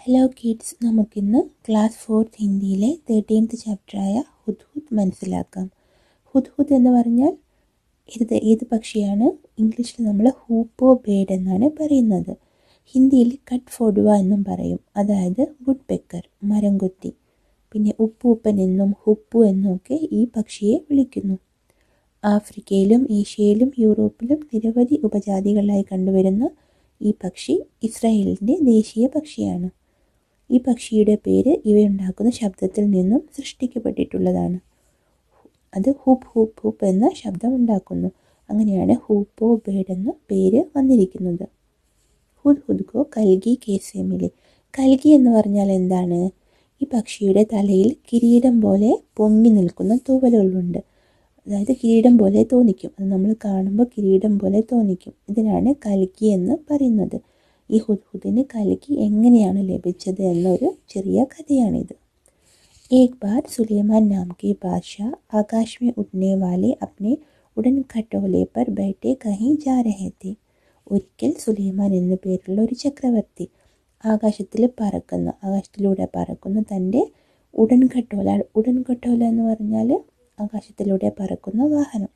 hello kids നമുക്കിന്ന് class fourth ഹിന്ദിയിലെ thirteenth ചാപ്റ്ററായ ഹുദ്ഹുദ് മനസ്സിലാക്കാം ഹുദ്ഹുദ് എന്ന് പറഞ്ഞാൽ ഇത് ഏത് പക്ഷിയാണ് ഇംഗ്ലീഷിൽ നമ്മൾ ഹൂപ്പോ ബേഡ് എന്നാണ് പറയുന്നത് ഹിന്ദിയിൽ കട്ട് ഫോഡുവ എന്നും പറയും അതായത് വുഡ് പെക്കർ മരംകൊത്തി പിന്നെ ഉപ്പൂപ്പൻ എന്നും ഹുപ്പു എന്നുമൊക്കെ ഈ പക്ഷിയെ വിളിക്കുന്നു ആഫ്രിക്കയിലും ഏഷ്യയിലും യൂറോപ്പിലും നിരവധി ഉപജാതികളായി കണ്ടുവരുന്ന ഈ പക്ഷി ഇസ്രായേലിൻ്റെ ദേശീയ പക്ഷിയാണ് ഈ പക്ഷിയുടെ പേര് ഇവയുണ്ടാക്കുന്ന ശബ്ദത്തിൽ നിന്നും സൃഷ്ടിക്കപ്പെട്ടിട്ടുള്ളതാണ് അത് ഹൂപ്പ് ഹൂപ്പ് ഹൂപ്പ് എന്ന ശബ്ദം ഉണ്ടാക്കുന്നു അങ്ങനെയാണ് ഹൂപ്പോ ബേഡ് എന്ന പേര് വന്നിരിക്കുന്നത് ഹുദ് ഹുദ്കോ കൽഗി കേസേമിലെ കൽഗി എന്ന് പറഞ്ഞാൽ എന്താണ് ഈ പക്ഷിയുടെ തലയിൽ കിരീടം പോലെ പൊങ്ങി നിൽക്കുന്ന തൂവലുകളുണ്ട് അതായത് കിരീടം പോലെ തോന്നിക്കും അത് നമ്മൾ കാണുമ്പോൾ കിരീടം പോലെ തോന്നിക്കും ഇതിനാണ് കൽക്കി എന്ന് പറയുന്നത് ഈ ഹുദ്ഹുദിന് കൽക്കി എങ്ങനെയാണ് ലഭിച്ചത് എന്നൊരു ചെറിയ കഥയാണിത് एक बार सुलेमान नाम के बादशाह आकाश में उड़ने वाले अपने ഉടൻ ഖട്ടോലെ പർ ബൈठे കहीं जा रहे थे ഒരിക്കൽ സുലൈമാൻ എന്നു പേരുള്ള ഒരു ചക്രവർത്തി ആകാശത്തിൽ പറക്കുന്ന ആകാശത്തിലൂടെ പറക്കുന്ന തൻ്റെ ഉടൻ ഖട്ടോല ഉടൻ ഖട്ടോല എന്ന് പറഞ്ഞാൽ ആകാശത്തിലൂടെ പറക്കുന്ന വാഹനം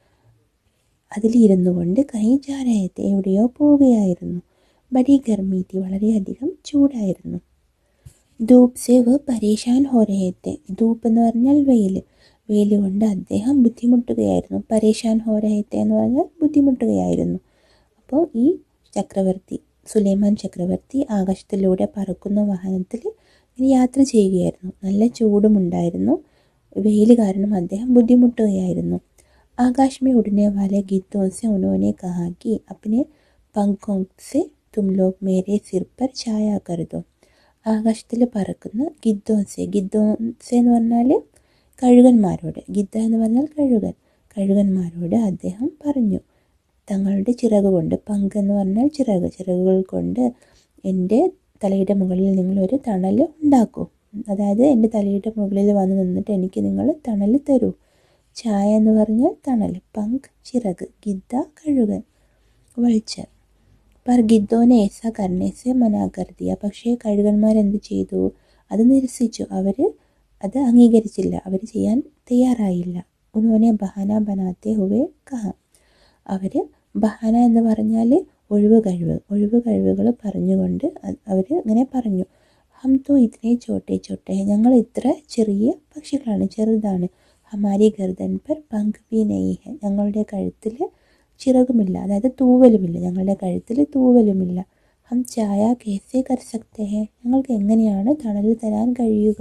അതിലിരുന്നു കൊണ്ട് കൈ ജാരയത്തെ എവിടെയോ പോവുകയായിരുന്നു ബഡി ഗർമീത്തി വളരെയധികം ചൂടായിരുന്നു ധൂപ് സെ വ പരേഷാൻ ഹോ രഹത്തെ ധൂപ്പ് എന്ന് പറഞ്ഞാൽ വെയിൽ വെയിൽ കൊണ്ട് അദ്ദേഹം ബുദ്ധിമുട്ടുകയായിരുന്നു പരേഷാൻ ഹോ രഹത്തെ എന്ന് പറഞ്ഞാൽ ബുദ്ധിമുട്ടുകയായിരുന്നു അപ്പോൾ ഈ ചക്രവർത്തി സുലൈമാൻ ചക്രവർത്തി ആകാശത്തിലൂടെ പറക്കുന്ന വാഹനത്തിൽ ഇങ്ങനെ യാത്ര ചെയ്യുകയായിരുന്നു നല്ല ചൂടുമുണ്ടായിരുന്നു വെയിൽ കാരണം അദ്ദേഹം ബുദ്ധിമുട്ടുകയായിരുന്നു ആകാശ് में उड़ने वाले गीतों से उन्होंने कहा कि अपने पंखों से तुम लोग मेरे सिर पर छाया कर दो ആകാശത്തിൽ പറക്കുന്ന ഗിദ്ദോൻസെ ഗിദ്ദോൻസെ എന്ന് പറഞ്ഞാൽ കഴുകന്മാരോട് ഗിദ്ദ എന്ന് പറഞ്ഞാൽ കഴുകൻ കഴുകന്മാരോട് അദ്ദേഹം പറഞ്ഞു തങ്ങളുടെ ചിറക് കൊണ്ട് പങ്ക് എന്ന് പറഞ്ഞാൽ ചിറക് ചിറകുകൾ കൊണ്ട് എൻ്റെ തലയുടെ മുകളിൽ നിങ്ങളൊരു തണൽ ഉണ്ടാക്കൂ അതായത് എൻ്റെ തലയുടെ മുകളിൽ വന്ന് നിന്നിട്ട് എനിക്ക് നിങ്ങൾ തണൽ തരൂ ചായ എന്ന് പറഞ്ഞാൽ തണൽ പങ്ക് ചിറക് ഗിദ്ദ കഴുകൻ വൾച്ചർ പർ ഗിദ്ദോനെ ഏസ കർണേസെ മനാ കരുതിയ പക്ഷേ കഴുകന്മാരെന്ത് ചെയ്തു അത് നിരസിച്ചു അവർ അത് അംഗീകരിച്ചില്ല അവർ ചെയ്യാൻ തയ്യാറായില്ല ഉനോനെ ബഹാന ബനാത്തെ ഹുവേ കഹ അവർ ബഹാന എന്ന് പറഞ്ഞാൽ ഒഴിവ് കഴിവ് ഒഴിവ് കഴിവുകൾ പറഞ്ഞുകൊണ്ട് അവർ ഇങ്ങനെ പറഞ്ഞു ഹം തോ ഇതിനെ ചോട്ടെ ചോട്ടെ ഞങ്ങൾ ഇത്ര ചെറിയ പക്ഷികളാണ് ചെറുതാണ് ഹമാരി ഗർദൻ പർ പങ്ക് ബി നെയ് ഹെ ഞങ്ങളുടെ കഴുത്തിൽ ചിറകുമില്ല അതായത് തൂവലുമില്ല ഞങ്ങളുടെ കഴുത്തിൽ തൂവലുമില്ല ഹം ചായ കേസേ കർ സക്തേ ഹെ ഞങ്ങൾക്ക് എങ്ങനെയാണ് തണൽ തരാൻ കഴിയുക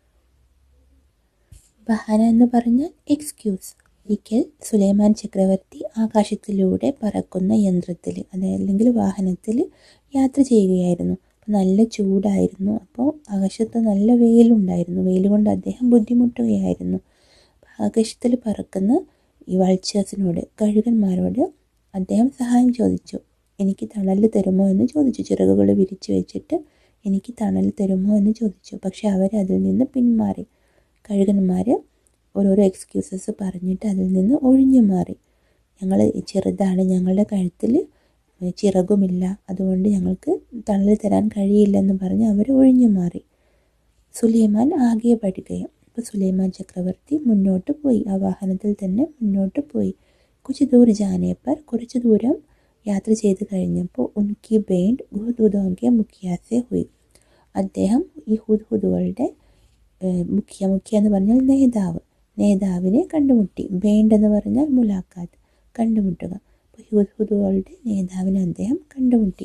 ബഹാന എന്ന് പറഞ്ഞാൽ എക്സ്ക്യൂസ് ഒരിക്കൽ സുലൈമാൻ ചക്രവർത്തി ആകാശത്തിലൂടെ പറക്കുന്ന യന്ത്രത്തിൽ അതല്ലെങ്കിൽ വാഹനത്തിൽ യാത്ര ചെയ്യുകയായിരുന്നു അപ്പോൾ നല്ല ചൂടായിരുന്നു അപ്പോൾ ആകാശത്ത് നല്ല വെയിലുണ്ടായിരുന്നു വെയിൽ കൊണ്ട് അദ്ദേഹം ബുദ്ധിമുട്ടുകയായിരുന്നു ആകാശത്തിൽ പറക്കുന്ന ഈ വൾച്ചേഴ്സിനോട് കഴുകന്മാരോട് അദ്ദേഹം സഹായം ചോദിച്ചു എനിക്ക് തണൽ തരുമോ എന്ന് ചോദിച്ചു ചിറകുകൾ വിരിച്ചു വെച്ചിട്ട് എനിക്ക് തണൽ തരുമോ എന്ന് ചോദിച്ചു പക്ഷെ അവർ അതിൽ നിന്ന് പിന്മാറി കഴുകന്മാർ ഓരോരോ എക്സ്ക്യൂസസ് പറഞ്ഞിട്ട് അതിൽ നിന്ന് ഒഴിഞ്ഞു മാറി ഞങ്ങൾ ചെറുതാണ് ഞങ്ങളുടെ കഴുത്തിൽ ചിറകുമില്ല അതുകൊണ്ട് ഞങ്ങൾക്ക് തണൽ തരാൻ കഴിയില്ലെന്ന് പറഞ്ഞ് അവർ ഒഴിഞ്ഞു മാറി സുലൈമാൻ ആകെ പഠിക്കുകയും അപ്പോൾ സുലൈമാൻ ചക്രവർത്തി മുന്നോട്ട് പോയി ആ വാഹനത്തിൽ തന്നെ മുന്നോട്ട് പോയി കുച്ച് ദൂർ ജാനേപ്പർ കുറച്ച് ദൂരം യാത്ര ചെയ്ത് കഴിഞ്ഞപ്പോൾ ഉൻകി ബേൻഡ് ഹുദുദോങ്കെ മുഖ്യാസെ ഹുയി അദ്ദേഹം ഈ ഹുദ്ഹുദുകളുടെ മുഖ്യ മുഖ്യ എന്ന് പറഞ്ഞാൽ നേതാവ് നേതാവിനെ കണ്ടുമുട്ടി ബേൻഡ് എന്ന് പറഞ്ഞാൽ മുലാഖാത്ത് കണ്ടുമുട്ടുക അപ്പോൾ ഹുദ്ഹുദുകളുടെ നേതാവിനെ അദ്ദേഹം കണ്ടുമുട്ടി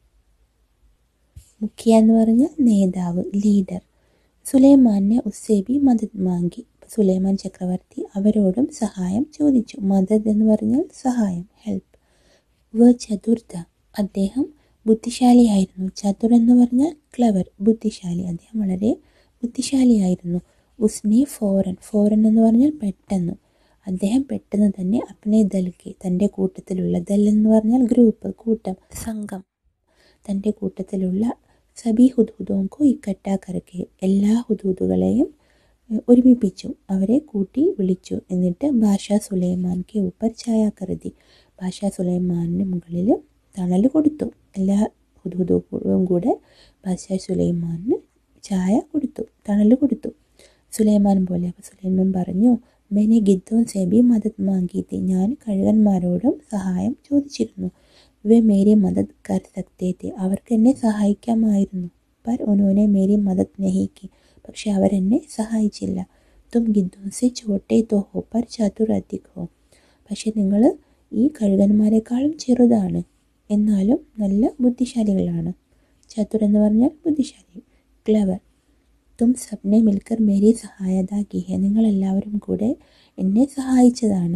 മുഖ്യ എന്ന് പറഞ്ഞാൽ നേതാവ് ലീഡർ സുലൈമാനെ ഉസ്സേ ബി മദത് മാങ്കി സുലൈമാൻ ചക്രവർത്തി അവരോടും സഹായം ചോദിച്ചു മദത് എന്ന് പറഞ്ഞാൽ സഹായം ഹെൽപ്പ് വ ചതുർത്ഥ അദ്ദേഹം ബുദ്ധിശാലിയായിരുന്നു ചതുർ എന്ന് പറഞ്ഞാൽ ക്ലവർ ബുദ്ധിശാലി അദ്ദേഹം വളരെ ബുദ്ധിശാലിയായിരുന്നു ഉസ്നെ ഫോറൻ ഫോറൻ എന്ന് പറഞ്ഞാൽ പെട്ടെന്ന് അദ്ദേഹം പെട്ടെന്ന് തന്നെ അപ്നെ ദൽക്ക് തൻ്റെ കൂട്ടത്തിലുള്ള ദൽ എന്ന് പറഞ്ഞാൽ ഗ്രൂപ്പ് കൂട്ടം സംഘം തൻ്റെ കൂട്ടത്തിലുള്ള സബി ഹുദൂദോങ്കോ ഇക്കട്ട കരക്കെ എല്ലാ ഹുദൂദുകളെയും ഒരുമിപ്പിച്ചു അവരെ കൂട്ടി വിളിച്ചു എന്നിട്ട് ഭാഷ സുലൈമാൻക്ക് ഊപ്പർ ചായ കരുതി ഭാഷ സുലൈമാനിന് മുകളിൽ തണൽ കൊടുത്തു എല്ലാ ഹുദ്ഹുദും കൂടെ ബാദ്ഷാ സുലൈമാനിന് ചായ കൊടുത്തു തണൽ കൊടുത്തു സുലൈമാൻ പോലെ അപ്പോൾ സുലൈമാൻ പറഞ്ഞു മെനെ ഗിദ്ദോൻ സേബി മദത് മാങ്കിത്തി ഞാൻ കഴുകന്മാരോടും സഹായം ചോദിച്ചിരുന്നു വേ മേരി മദത് കർ സക്തേ തെ അവർക്ക് എന്നെ സഹായിക്കാമായിരുന്നു പർ ഉനോനെ മേരി മദത് നഹിക്കി പക്ഷെ അവരെന്നെ സഹായിച്ചില്ല തും ഗിദ്ദോൻ സെ ചോട്ടെ തോ ഹോ പർ ചതുർ അധിക് ഹോ പക്ഷെ നിങ്ങൾ ഈ കഴുകന്മാരെക്കാളും ചെറുതാണ് എന്നാലും നല്ല ബുദ്ധിശാലികളാണ് ചതുർ എന്ന് പറഞ്ഞാൽ ബുദ്ധിശാലി ക്ലവർ തും സബ്നെ മിൽക്കർ മേരി സഹായത കി ഹെ നിങ്ങളെല്ലാവരും കൂടെ എന്നെ സഹായിച്ചതാണ്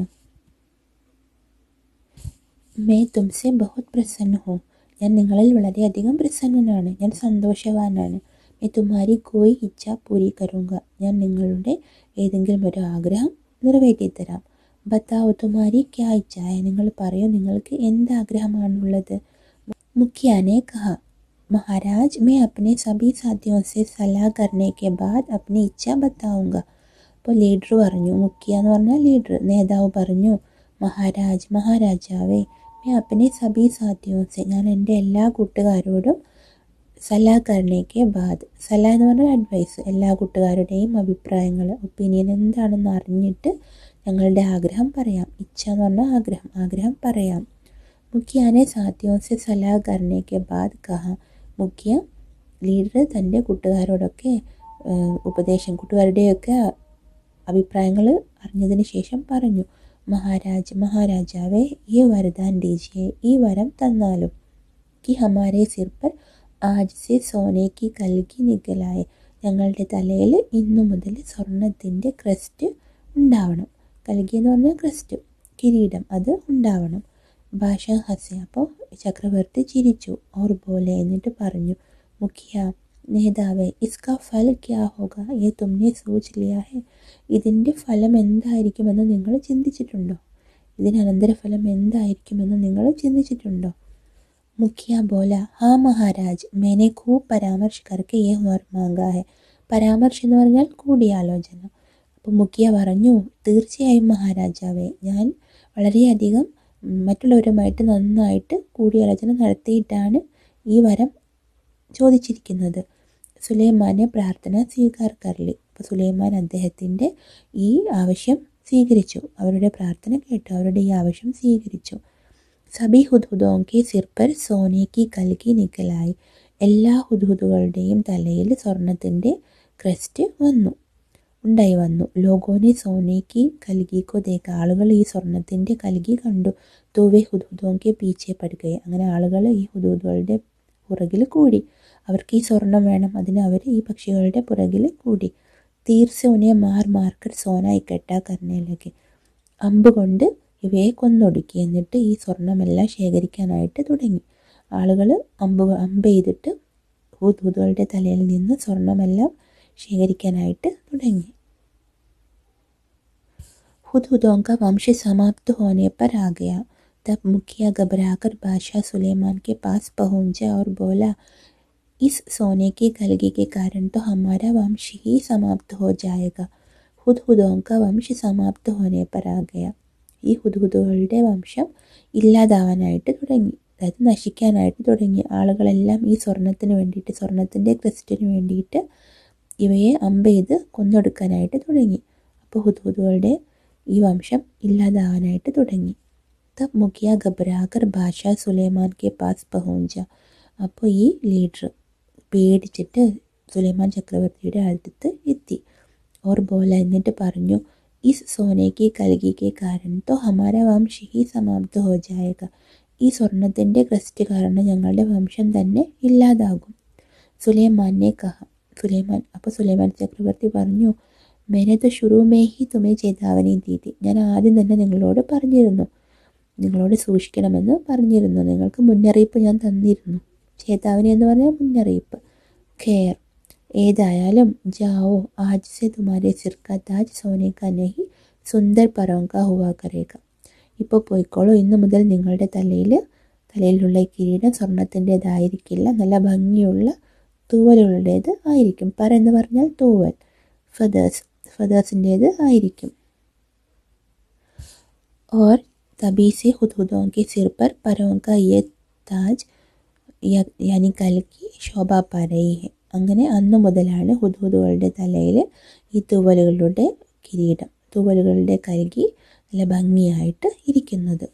മേ തുംസെ ബഹുത് പ്രസന്ന ഹോ ഞാൻ നിങ്ങളിൽ വളരെയധികം പ്രസന്നനാണ് ഞാൻ സന്തോഷവാനാണ് മേ തുമാരി കോയി ഇച്ഛ പൂരി കരുങ്ക ഞാൻ നിങ്ങളുടെ ഏതെങ്കിലും ഒരു ആഗ്രഹം നിറവേറ്റിത്തരാം ബത്താവോ തുമാരി ക്യാ ഇച്ഛായ നിങ്ങൾ പറയൂ നിങ്ങൾക്ക് എന്ത് ആഗ്രഹമാണുള്ളത് മുഖ്യാനെ കഹ महाराज मैं अपने सभी साथियों से सलाह करने के बाद अपनी इच्छा बताऊंगा അപ്പോൾ ലീഡർ പറഞ്ഞു മുഖ്യ എന്ന് പറഞ്ഞാൽ ലീഡർ നേതാവ് പറഞ്ഞു മഹാരാജ് മഹാരാജാവേ മേ അപ്പനെ സബി സാധ്യോസെ ഞാൻ എൻ്റെ എല്ലാ കൂട്ടുകാരോടും സലാ കർണേക്ക് ബാദ് സലാ എന്ന് പറഞ്ഞാൽ അഡ്വൈസ് എല്ലാ കൂട്ടുകാരുടെയും അഭിപ്രായങ്ങൾ ഒപ്പീനിയൻ എന്താണെന്ന് അറിഞ്ഞിട്ട് ഞങ്ങളുടെ ആഗ്രഹം പറയാം ഇച്ഛ എന്ന് പറഞ്ഞാൽ ആഗ്രഹം ആഗ്രഹം പറയാം മുഖ്യാനെ സാധ്യോസെ സലാ കർണേക്ക് ബാദ് കഹ മുഖ്യ ലീഡർ തൻ്റെ കൂട്ടുകാരോടൊക്കെ ഉപദേശം കൂട്ടുകാരുടെയൊക്കെ അഭിപ്രായങ്ങൾ അറിഞ്ഞതിന് ശേഷം പറഞ്ഞു മഹാരാജ് മഹാരാജാവേ ഈ വരദാൻ ദീജിയെ ഈ വരം തന്നാലും കി ഹമാരെ സിർ പർ ആജ് സെ സോനേക്ക് കൽകി നിക്കലായ ഞങ്ങളുടെ തലയിൽ ഇന്നു മുതൽ സ്വർണത്തിൻ്റെ ക്രസ്റ്റ് ഉണ്ടാവണം കൽകി എന്ന് പറഞ്ഞാൽ ക്രസ്റ്റ് കിരീടം അത് ഉണ്ടാവണം ഭാഷ ഹസെ അപ്പോൾ ചക്രവർത്തി ചിരിച്ചു ഓർ പോലെ എന്നിട്ട് പറഞ്ഞു മുഖ്യ നേതാവേ ഇസ്ക ഫൽ ക്യാ ഹോഗ യെ തുമ്നെ സൂച് ലിയാ ഹെ ഇതിൻ്റെ ഫലം എന്തായിരിക്കുമെന്ന് നിങ്ങൾ ചിന്തിച്ചിട്ടുണ്ടോ ഇതിന് അനന്തരഫലം എന്തായിരിക്കുമെന്ന് നിങ്ങൾ ചിന്തിച്ചിട്ടുണ്ടോ മുഖ്യ ബോല ഹാ മഹാരാജ് മേനെ ഖൂബ് പരാമർശ് കർക്ക് യേ വർ മാങ്കാ ഹെ പരാമർശ് എന്ന് പറഞ്ഞാൽ കൂടിയാലോചന അപ്പോൾ മുഖ്യ പറഞ്ഞു തീർച്ചയായും മഹാരാജാവേ ഞാൻ വളരെയധികം മറ്റുള്ളവരുമായിട്ട് നന്നായിട്ട് കൂടിയാലോചന നടത്തിയിട്ടാണ് ഈ വരം ചോദിച്ചിരിക്കുന്നത് സുലൈമാനെ പ്രാർത്ഥന സ്വീകാർ കർലി അപ്പോൾ സുലൈമാൻ അദ്ദേഹത്തിൻ്റെ ഈ ആവശ്യം സ്വീകരിച്ചു അവരുടെ പ്രാർത്ഥന കേട്ടു അവരുടെ ഈ ആവശ്യം സ്വീകരിച്ചു സബി ഹുദ്ഹുദോങ്കി സിർപ്പർ സോനേക്ക് കൽകി നിക്കലായി എല്ലാ ഹുദ്ഹുദുകളുടെയും തലയിൽ സ്വർണത്തിൻ്റെ ക്രസ്റ്റ് വന്നു ഉണ്ടായി വന്നു ലോഗോനെ സോനേക്ക് കൽകിക്കോ ദേക്ക ആളുകൾ ഈ സ്വർണത്തിൻ്റെ കൽകി കണ്ടു തോവെ ഹുദുദോങ്കെ പീച്ചെ പടുകയെ അങ്ങനെ ആളുകൾ ഈ ഹുദുദുകളുടെ പുറകിൽ കൂടി അവർക്ക് ഈ സ്വർണം വേണം അതിന് അവർ ഈ പക്ഷികളുടെ പുറകിൽ കൂടി തീർച്ചയോനെ മാർ മാർക്കർ സോന ഇക്കട്ട കർണയിലേക്ക് അമ്പ് കൊണ്ട് ഇവയെ കൊന്നൊടുക്കി എന്നിട്ട് ഈ സ്വർണമെല്ലാം ശേഖരിക്കാനായിട്ട് തുടങ്ങി ആളുകൾ അമ്പ് അമ്പ് ചെയ്തിട്ട് ഹുദുദുകളുടെ തലയിൽ നിന്ന് സ്വർണമെല്ലാം ശേഖരിക്കാനായിട്ട് തുടങ്ങി हुदहुदों का वंश समाप्त होने पर आ गया तब मुखिया घबराकर बादशाह सुलेमान के पास पहुंचा और बोला इस सोने की कलगी के कारण तो हमारा वंश ही समाप्त हो जाएगा हुदहुदों का वंश समाप्त होने पर आ गया ഈ ഹുദ്ഹുദുകളുടെ വംശം ഇല്ലാതാവാനായിട്ട് തുടങ്ങി അതായത് നശിക്കാനായിട്ട് തുടങ്ങി ആളുകളെല്ലാം ഈ സ്വർണത്തിന് വേണ്ടിയിട്ട് സ്വർണത്തിൻ്റെ ക്രിസ്റ്റിന് വേണ്ടിയിട്ട് ഇവയെ അമ്പ ചെയ്ത് കൊന്നൊടുക്കാനായിട്ട് തുടങ്ങി അപ്പോൾ ഹുദ്ഹുദുകളുടെ ഈ വംശം ഇല്ലാതാവാനായിട്ട് തുടങ്ങി തബ് മുഖിയ ഘബരാകർ ബാദ്ഷാ സുലൈമാൻ കെ പാസ് പഹുഞ്ച അപ്പോൾ ഈ ലീഡർ പേടിച്ചിട്ട് സുലൈമാൻ ചക്രവർത്തിയുടെ അടുത്ത് എത്തി ഓർ ബോല എന്നിട്ട് പറഞ്ഞു ഇസ് സോനയ്ക്ക് കൽകിക്ക് കാരണം തോ ഹമാര വംശ ഹി സമാപ്ത ഹോ ജായക ഈ സ്വർണത്തിൻ്റെ ക്രസ്റ്റ് കാരണം ഞങ്ങളുടെ വംശം തന്നെ ഇല്ലാതാകും സുലൈമാനെ കഹ സുലൈമാൻ അപ്പോൾ സുലൈമാൻ ചക്രവർത്തി പറഞ്ഞു മേനെ तो शुरू में ही तुम्हें चेतावनी दी थी ഞാൻ ആദ്യം തന്നെ നിങ്ങളോട് പറഞ്ഞിരുന്നു നിങ്ങളോട് സൂക്ഷിക്കണമെന്ന് പറഞ്ഞിരുന്നു നിങ്ങൾക്ക് മുന്നറിയിപ്പ് ഞാൻ തന്നിരുന്നു ചേതാവനി എന്ന് പറഞ്ഞാൽ മുന്നറിയിപ്പ് ഖേർ ഏതായാലും ജാവോ ആജ് സെ തുമാരെ സിർക്ക താജ് സോനെ കാ നഹി സുന്ദർ പരോങ്ക ഹുവാ കരേക ഇപ്പോൾ പോയിക്കോളൂ ഇന്നു മുതൽ നിങ്ങളുടെ തലയിൽ തലയിലുള്ള ഈ കിരീടം സ്വർണത്തിൻ്റെതായിരിക്കില്ല നല്ല ഭംഗിയുള്ള തൂവലുകളുടേത് ആയിരിക്കും പറ എന്ന് പറഞ്ഞാൽ തൂവൽ ഫദേഴ്സ് ഫദേഴ്സിൻ്റേത് ആയിരിക്കും और तभी से हुदहुदों के सिर पर परों का ये ताज യ- യാനി കൽക്കി ശോഭ പരയി ഹെ അങ്ങനെ അന്ന് മുതലാണ് ഹുദ്ഹുദുകളുടെ തലയിൽ ഈ തൂവലുകളുടെ കിരീടം തൂവലുകളുടെ കൽകി നല്ല ഭംഗിയായിട്ട് ഇരിക്കുന്നത്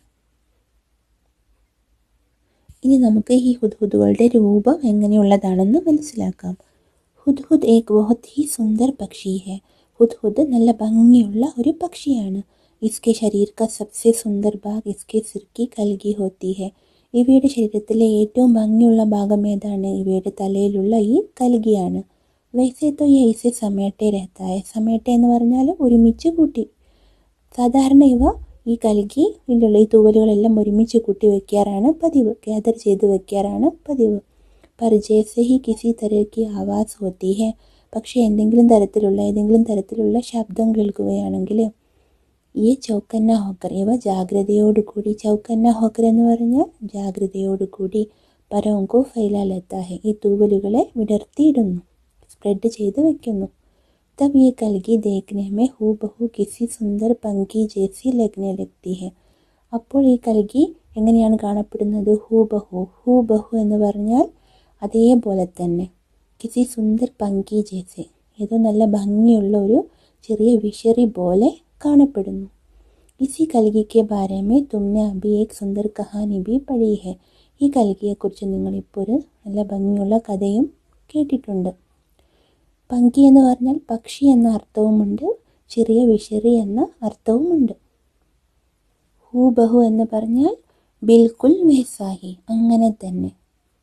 ഇനി നമുക്ക് ഈ ഹുദ്ഹുദുകളുടെ രൂപം എങ്ങനെയുള്ളതാണെന്ന് മനസ്സിലാക്കാം ഹുദ്ഹുദ് ഏക് ബഹുത് ഹി സുന്ദർ പക്ഷി ഹെ ഹുദ്ഹുദ് നല്ല ഭംഗിയുള്ള ഒരു പക്ഷിയാണ് ഇസ്കെ ശരീർ ക സബ്സെ സുന്ദർ ഭാഗ് ഇസ്കെ സിർക്കി കൽകി ഹോത്തി ഹെ ഇവയുടെ ശരീരത്തിലെ ഏറ്റവും ഭംഗിയുള്ള ഭാഗം ഏതാണ് ഇവയുടെ തലയിലുള്ള ഈ കൽകിയാണ് വൈസെ തോ യെ ഇസെ സമയട്ടെ രഹത്തായ സമയട്ടെ എന്ന് പറഞ്ഞാൽ ഒരുമിച്ച് കൂട്ടി സാധാരണ ഇവ ഈ കലക്കി ഇതിലുള്ള ഈ തൂവലുകളെല്ലാം ഒരുമിച്ച് കൂട്ടി വെക്കാറാണ് പതിവ് ഗ്യാദർ ചെയ്ത് വെക്കാറാണ് പതിവ് पर जैसे ही किसी तरह की ആവാസ് होती है പക്ഷേ എന്തെങ്കിലും തരത്തിലുള്ള ഏതെങ്കിലും തരത്തിലുള്ള ശബ്ദം കേൾക്കുകയാണെങ്കിൽ ഈ ചൗക്കന്ന ഹോക്കർ ഇവ ജാഗ്രതയോടുകൂടി ചൗക്കന്ന ഹോക്കർ എന്ന് പറഞ്ഞാൽ ജാഗ്രതയോടുകൂടി പരവുങ്കു ഫൈലാലെത്താഹെ ഈ തൂവലുകളെ വിടർത്തിയിടുന്നു സ്പ്രെഡ് ചെയ്ത് വെക്കുന്നു तब ये कलगी देखने में हूबहू किसी സുന്ദർ പങ്കി ജേസി ലഗ്നെ ലഗ്തി ഹെ അപ്പോൾ ഈ കൽഗി എങ്ങനെയാണ് കാണപ്പെടുന്നത് ഹൂബഹു ഹൂബഹു എന്ന് പറഞ്ഞാൽ അതേപോലെ തന്നെ കിസി സുന്ദർ പങ്കി ജേസെ ഏതോ നല്ല ഭംഗിയുള്ള ഒരു ചെറിയ വിഷറി പോലെ കാണപ്പെടുന്നു ഇസി കൽഗിക്ക് ബാരമേ തുമ്നെ അഭി ഏക് സുന്ദർ കഹാനി ബി പഴി ഹെ ഈ കൽഗിയെക്കുറിച്ച് നിങ്ങളിപ്പോൾ ഒരു നല്ല ഭംഗിയുള്ള കഥയും കേട്ടിട്ടുണ്ട് പങ്കി എന്ന് പറഞ്ഞാൽ പക്ഷി എന്ന അർത്ഥവുമുണ്ട് ചെറിയ വിഷറി എന്ന അർത്ഥവുമുണ്ട് ഹൂബഹു എന്ന് പറഞ്ഞാൽ ബിൽക്കുൽ വേസാഹി അങ്ങനെ തന്നെ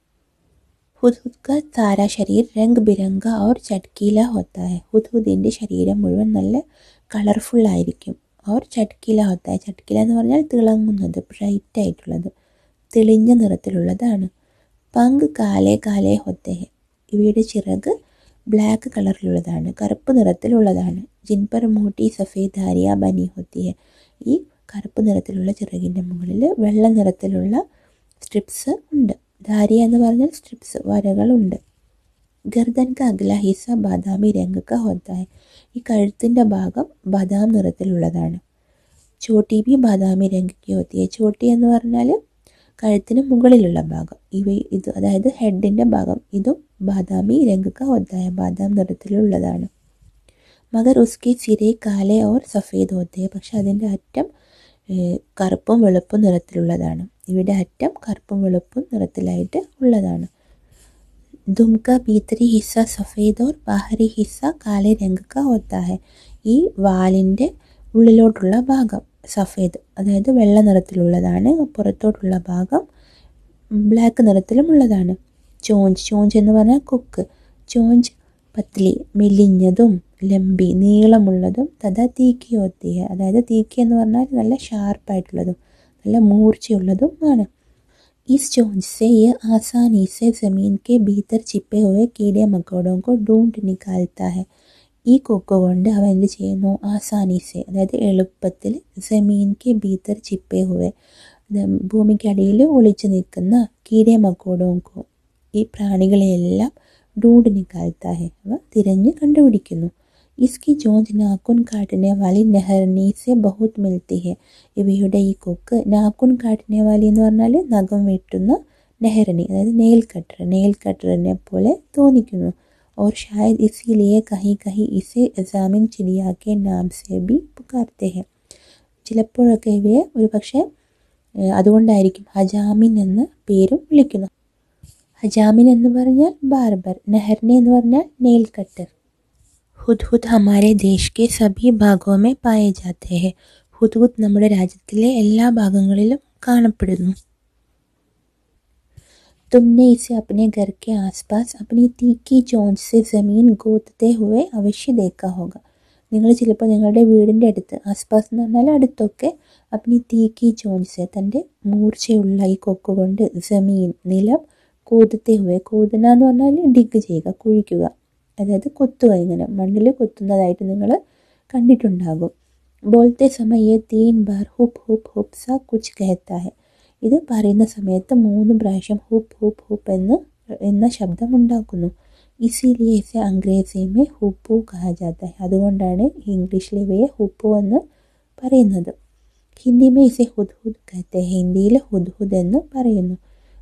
ഹുദ്ഹുദ് का सारा शरीर रंग बिरंगा और चटकीला होता है ഹുദ്ഹുദിൻ്റെ ശരീരം മുഴുവൻ നല്ല കളർഫുൾ ആയിരിക്കും और ചട്കില होता है ചട്കില എന്ന് പറഞ്ഞാൽ തിളങ്ങുന്നത് ബ്രൈറ്റ് ആയിട്ടുള്ളത് തെളിഞ്ഞ നിറത്തിലുള്ളതാണ് പങ്ക് കാലേ കാലേ ഹൊത്തെ ഹെ ഇവയുടെ ചിറക് ബ്ലാക്ക് കളറിലുള്ളതാണ് കറുപ്പ് നിറത്തിലുള്ളതാണ് ജിൻപർ മോട്ടി സഫേദ് ധാരിയ ബനി ഹൊത്തി ഹെ ഈ കറുപ്പ് നിറത്തിലുള്ള ചിറകിൻ്റെ മുകളിൽ വെള്ള നിറത്തിലുള്ള സ്ട്രിപ്സ് ഉണ്ട് ധാരിയ എന്ന് പറഞ്ഞാൽ സ്ട്രിപ്സ് വരകളുണ്ട് ഗർദൻ ക അഗ്ല ഹിസ ബാദാമി രംഗ് ക ഹോത്ത ഹെ ഈ കഴുത്തിൻ്റെ ഭാഗം ബദാം നിറത്തിലുള്ളതാണ് ചോട്ടി ബി ബാദാമി രംഗ് കി ഹോത്തി ഹെ ചോട്ടി എന്ന് പറഞ്ഞാൽ കഴുത്തിന് മുകളിലുള്ള ഭാഗം ഇവ ഇത് അതായത് ഹെഡിൻ്റെ ഭാഗം ഇതും ബാദാമി രംഗ് ക ഹോത്ത ഹെ ബാദാം നിറത്തിലുള്ളതാണ് മഗർ ഉസ്കി സിരെ കാലെ ഓർ സഫേദ് ഹോത്തെ ഹെ പക്ഷെ അതിൻ്റെ അറ്റം ഏഹ്, കറുപ്പും വെളുപ്പും നിറത്തിലുള്ളതാണ് ഇവിടെ അറ്റം കറുപ്പും വെളുപ്പും നിറത്തിലായിട്ട് ഉള്ളതാണ് ദുംക ഭീത്തരി ഹിസ്സ സഫേദ് ഓർ ബാഹരി ഹിസ്സ കാലെ രംഗ് ക ഹോത്ത ഹെ ഈ വാലിൻ്റെ ഉള്ളിലോട്ടുള്ള ഭാഗം സഫേദ് അതായത് വെള്ള നിറത്തിലുള്ളതാണ് പുറത്തോട്ടുള്ള ഭാഗം ബ്ലാക്ക് നിറത്തിലുമുള്ളതാണ് ചോഞ്ച് ചോഞ്ച് എന്ന് പറഞ്ഞാൽ കൊക്ക് ചോഞ്ച് പത്ലി മെലിഞ്ഞതും ലംബി നീളമുള്ളതും തഥാ തീക്കി ഒത്തിയ അതായത് തീക്കി എന്ന് പറഞ്ഞാൽ നല്ല ഷാർപ്പായിട്ടുള്ളതും നല്ല മൂർച്ചയുള്ളതും ആണ് इस चोंच से ये आसानी से ज़मीन के भीतर छिपे हुए कीड़े मकोड़ों को ढूंढ निकालता है ഈ കൊക്ക് കൊണ്ട് അവൻ എന്ത് ചെയ്യുന്നു ആസാനിസെ അതായത് എളുപ്പത്തിൽ ജമീൻക്ക് ഭീതർ ചിപ്പേ ഹുവെ ഭൂമിക്കടിയിൽ ഒളിച്ചു നിൽക്കുന്ന കീടെ മക്കോടോങ്കോ ഈ പ്രാണികളെയെല്ലാം ഡൂണ്ട് നിക്കാൽത്താ ഹെ അവ തിരഞ്ഞ് കണ്ടുപിടിക്കുന്നു ഇസ്കി ജോഞ്ച് നാക്കുൻ കാട്ടിനെ വാലി നെഹർനി സെ ബഹുത് മിൽത്തി ഹെ ഇവയുടെ ഈ കൊക്ക് നാക്കുൻ കാട്ടിനെ വാലി എന്ന് പറഞ്ഞാൽ നഖം വെട്ടുന്ന നെഹറിനി അതായത് നെയിൽ കട്ടർ നെയിൽ കട്ടറിനെ പോലെ തോന്നിക്കുന്നു और शायद इसीलिए कहीं कहीं इसे എസാമിൻ ചിടിയ के नाम से भी പുകാർത്തെ हैं ചിലപ്പോഴൊക്കെ ഇവയെ ഒരു പക്ഷേ ഏഹ്, അതുകൊണ്ടായിരിക്കും ഹജാമിൻ എന്ന പേരും വിളിക്കുന്നു ഹജാമിൻ എന്ന് പറഞ്ഞാൽ ബാർബർ നെഹർനെ എന്ന് പറഞ്ഞാൽ നെയിൽ കട്ടർ ഹുദ്ഹുദ് ഹമാരെ ദേശ് കെ സഭി ഭാഗവും മേ പായെ ജാത്തെ ഹെ ഹുദ്ഹുദ് നമ്മുടെ രാജ്യത്തിലെ എല്ലാ ഭാഗങ്ങളിലും കാണപ്പെടുന്നു तुमने इसे अपने घर के आसपास अपनी तीखी चोंच से ज़मीन गोतते हुए अवश्य देखा होगा നിങ്ങൾ ചിലപ്പോൾ നിങ്ങളുടെ വീടിൻ്റെ അടുത്ത് ആസ്പാസ് എന്ന് പറഞ്ഞാൽ അടുത്തൊക്കെ അപ്നി തീക്കി ചോഞ്ച് തൻ്റെ മൂർച്ചയുള്ള ഈ കൊക്ക് കൊണ്ട് ജമീൻ നിലം കൂതത്തെ ഹുവെ കൂതന എന്ന് പറഞ്ഞാൽ ഡിഗ് ചെയ്യുക കുഴിക്കുക അതായത് കൊത്തുക ഇങ്ങനെ മണ്ണിൽ കൊത്തുന്നതായിട്ട് നിങ്ങൾ കണ്ടിട്ടുണ്ടാകും ബോൾത്തെ സമയ തീൻ ബാർ ഹുപ്പ് ഹുപ്പ് ഹുപ്പ് സ കുച്ച് കഹത്ത ഹെ ഇത് പറയുന്ന സമയത്ത് മൂന്ന് പ്രാവശ്യം ഹുപ്പ് ഹുപ്പ് ഹുപ്പ് എന്ന് എന്ന ശബ്ദം ഉണ്ടാക്കുന്നു ഇസിലിയെ ഇസെ അംഗ്രേസിമേ ഹുപ്പു കഹാജാത്ത ഹെ അതുകൊണ്ടാണ് ഇംഗ്ലീഷിൽ ഇവയെ ഹുപ്പു എന്ന് പറയുന്നത് ഹിന്ദിമേ ഇസെ ഹുദ് ഹുദ് കഹത്തെ ഹെ ഹിന്ദിയിൽ ഹുദ് ഹുദ് എന്ന് പറയുന്നു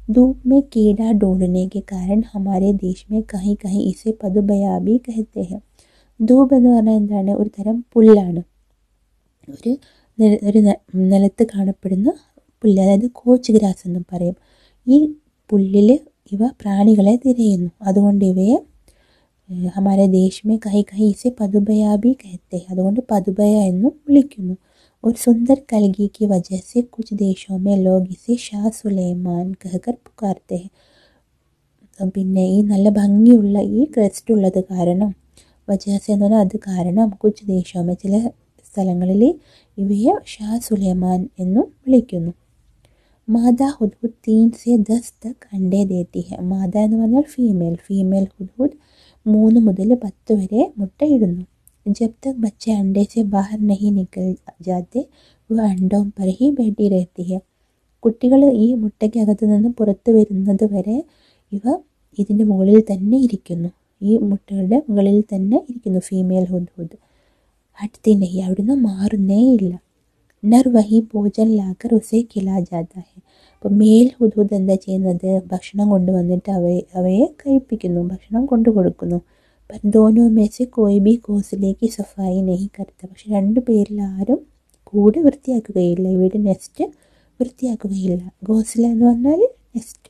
धूप में कीड़ा ढूंढने के कारण हमारे देश में कहीं कहीं इसे പതുബയാ भी कहते हैं ധൂപ് എന്ന് പറഞ്ഞാൽ എന്താണ് ഒരു തരം പുല്ലാണ് ഒരു നി- ഒരു ന- നിലത്ത് കാണപ്പെടുന്ന പുല്ല് അതായത് കോച്ച് ഗ്രാസ് എന്നും പറയും ഈ പുല്ലിൽ ഇവ പ്രാണികളെ തിരയുന്നു അതുകൊണ്ട് ഇവയെ ഏഹ്, ഹമാരെ ദേശ് മേ കഹി കഹി ഇसे പതുബയാ भी कहते हैं അതുകൊണ്ട് പതുബയ എന്നും വിളിക്കുന്നു और सुंदर कलगी की वजह से कुछ देशों में लोग इसे ഷാ സുലൈമാൻ कहकर पुकारते हैं പിന്നെ ഈ നല്ല ഭംഗിയുള്ള ഈ ക്രസ്റ്റ് ഉള്ളത് കാരണം വജാസ എന്ന് പറഞ്ഞാൽ അത് കാരണം കുച്ച് ദേശോമ ചില സ്ഥലങ്ങളിൽ ഇവയെ ഷാ സുലൈമാൻ എന്നും വിളിക്കുന്നു മാതാ ഹുദ്ഹുദ് തീൻ സെ ദസ് തക് അണ്ടേ ദേത്തി ഹെ മാത എന്ന് പറഞ്ഞാൽ ഫീമെയിൽ ഫീമെയിൽ ഹുദ്ഹുദ് മൂന്ന് മുതൽ പത്ത് വരെ മുട്ടയിടുന്നു ജബ് തക് ബच्चे अंडे से बाहर नहीं निकल जाते वह अंडों पर ही बैठी रहती है കുട്ടികൾ ഈ മുട്ടയ്ക്കകത്ത് നിന്ന് പുറത്ത് വരുന്നത് വരെ ഇവ ഇതിൻ്റെ മുകളിൽ തന്നെ ഇരിക്കുന്നു ഈ മുട്ടയുടെ മുകളിൽ തന്നെ ഇരിക്കുന്നു ഫീമെയിൽ ഹുദ്ഹുദ് ഹട്തി നെഹി അവിടുന്ന് മാറുന്നേ ഇല്ല നർ വഹി ഭോജൻ ലാക്കർ ഉസേ കിലാ ജാത്ത ഹെ അപ്പോൾ മേൽ ഹുദ്ഹുദ് എന്താ ചെയ്യുന്നത് ഭക്ഷണം കൊണ്ടുവന്നിട്ട് അവയെ അവയെ കഴിപ്പിക്കുന്നു ഭക്ഷണം കൊണ്ടു കൊടുക്കുന്നു पर दोनों में से कोई भी घोंसले की सफाई नहीं करता പക്ഷെ രണ്ട് പേരിൽ ആരും കൂട് വൃത്തിയാക്കുകയില്ല ഇവിടെ നെസ്റ്റ് വൃത്തിയാക്കുകയില്ല ഘോസല എന്ന് പറഞ്ഞാൽ നെസ്റ്റ്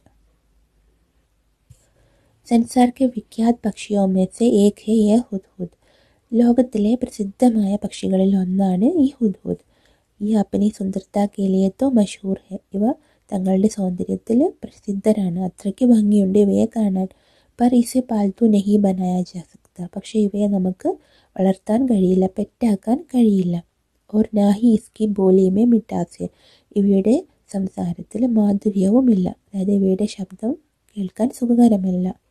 संसार के विख्यात പക്ഷിയോ में से एक है यह ഹുദ്ഹുദ് ലോകത്തിലെ പ്രസിദ്ധമായ പക്ഷികളിൽ ഒന്നാണ് ഈ ഹുദ്ഹുദ് ഈ അപ്പനി സുന്ദരത കേലിയത്തോ മഷൂർ ഹെ ഇവ തങ്ങളുടെ സൗന്ദര്യത്തിൽ പ്രസിദ്ധരാണ് അത്രയ്ക്ക് ഭംഗിയുണ്ട് ഇവയെ കാണാൻ പർ ഇസെ പാൽത്തു നെഹി ബനായ ജാ സക്ത പക്ഷേ ഇവയെ നമുക്ക് വളർത്താൻ കഴിയില്ല പെറ്റാക്കാൻ കഴിയില്ല ഓർ നാഹി ഇസ്കി ബോലിമേ മിട്ടാസ് ഇവയുടെ സംസാരത്തിൽ മാധുര്യവുമില്ല അതായത് ഇവയുടെ ശബ്ദം കേൾക്കാൻ സുഖകരമല്ല